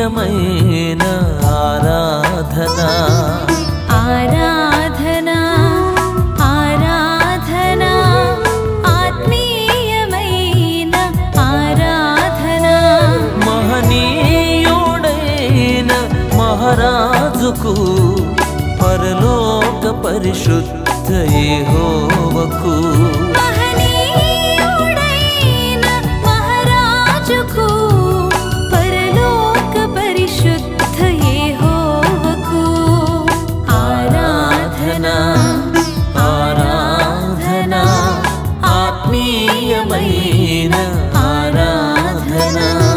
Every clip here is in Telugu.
ఆత్మీయమైన ఆరాధన ఆరాధన ఆరాధన ఆత్మీయమైన ఆరాధన మహనీయుడైన మహారాజుకు పరలోక పరిశుద్ధ యెహోవకు మహనీయుడైన మహారాజుకు పరలోక పరిశుద్ధ యెహోవాకు ఆరాధన ఆరాధన ఆత్మీయమైన ఆరాధన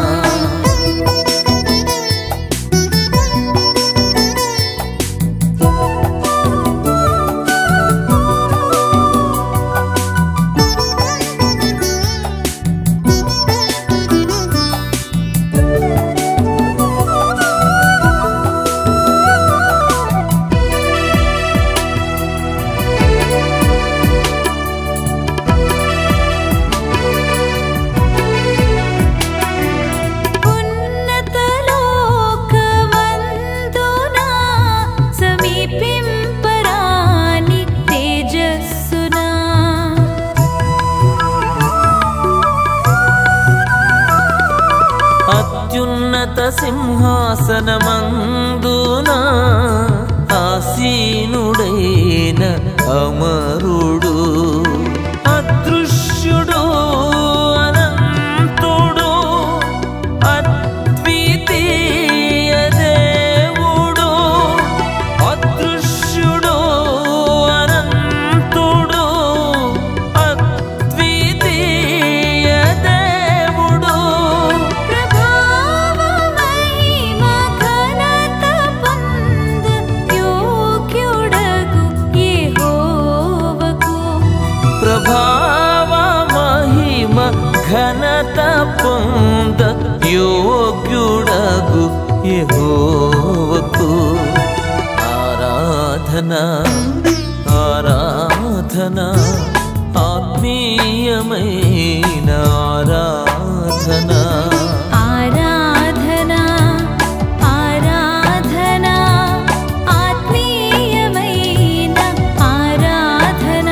ఉన్నత లోకమందున సమీపింపరాని తేజస్సునా అత్యున్నత సింహాసనమందున ఆసీనుడైన అమరుడు అదృశ్యుడు అనంతుడు అద్వితీయ దేవుడు అదృశ్యుడు అనంతుడు అద్వితీయ దేవుడు ప్రభావ మహిమ ఘనత పొంద యోగ్యుడగు యెహోవాకు ప్రభావ మహిమ ఘనత పొంద యోగ్యుడగు యెహోవకు ఆరాధన ఆరాధన ఆత్మీయమైన ఆరాధన ఆరాధన ఆరాధన ఆత్మీయమైన ఆరాధన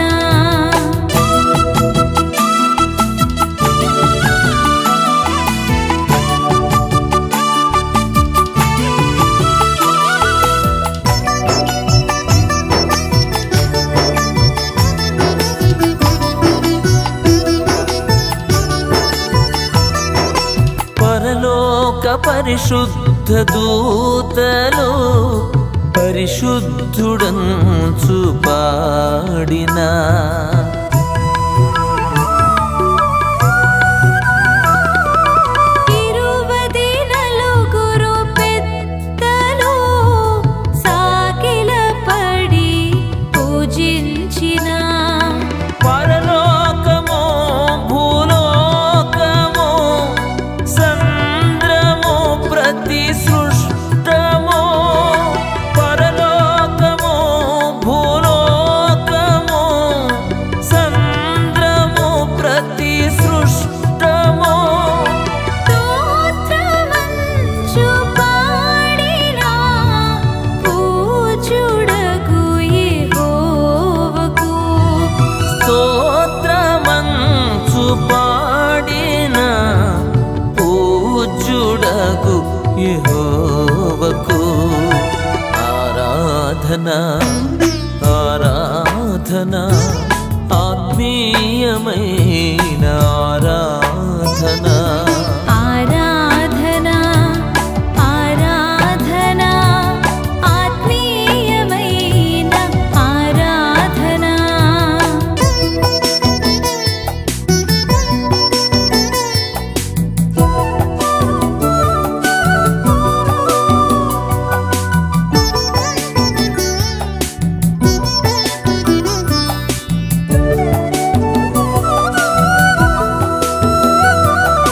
పరలోక పరిశుద్ధ దూతలు పరిశుద్ధుడంచు పాడినా ఇరువది నలుగురు పెద్దలు సాగిలపడి పూజించిన పరలోకము భూలోకము సంద్రము ప్రతి సృష్టము పరలోకము భూలోకము సంద్రము ప్రతి సృష్టము స్తోత్రమంచు పాడిన పూజుడగు యెహోవాకు స్తోత్రమంచు పాడిన పూజ్యుడగు యెహోవకు ఆరాధన ఆరాధన ఆత్మీయమైన ఆరాధన ఆరాధన ఆరాధన ఆత్మీయమైన ఆరాధన ఆరాధన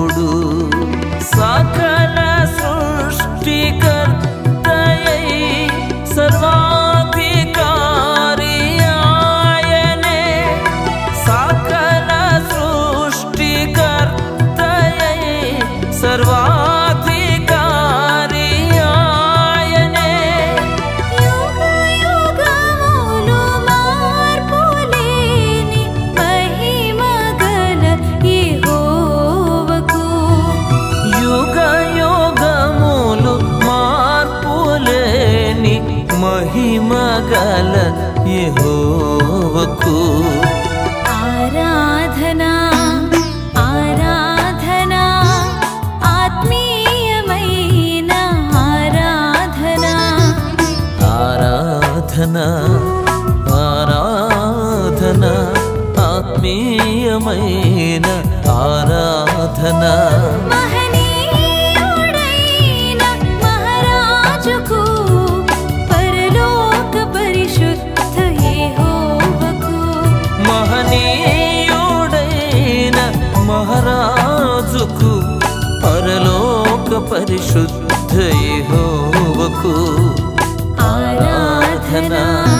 దేవుడు సకల సృష్టికర్తయై సర్వాధికారి ఆయనే సకల సృష్టికర్తయై సర్వాధికారి ఆయనే యుగయుగములు మార్పులేని మహిమగల యెహోవాకు యుగ యుగములు మార్పులేని మహిమ గల యెహోవకు ఆరాధన ఆరాధన ఆత్మీయమైన ఆరాధన ఆరాధన ఆరాధన ఆత్మీయమైన ఆరాధన మహనీయుడైన మహారాజుకు పరలోక పరిశుద్ధ యెహోవాకు మహనీయుడైన మహారాజుకు పరలోక పరిశుద్ధ యెహోవకు ఆరాధన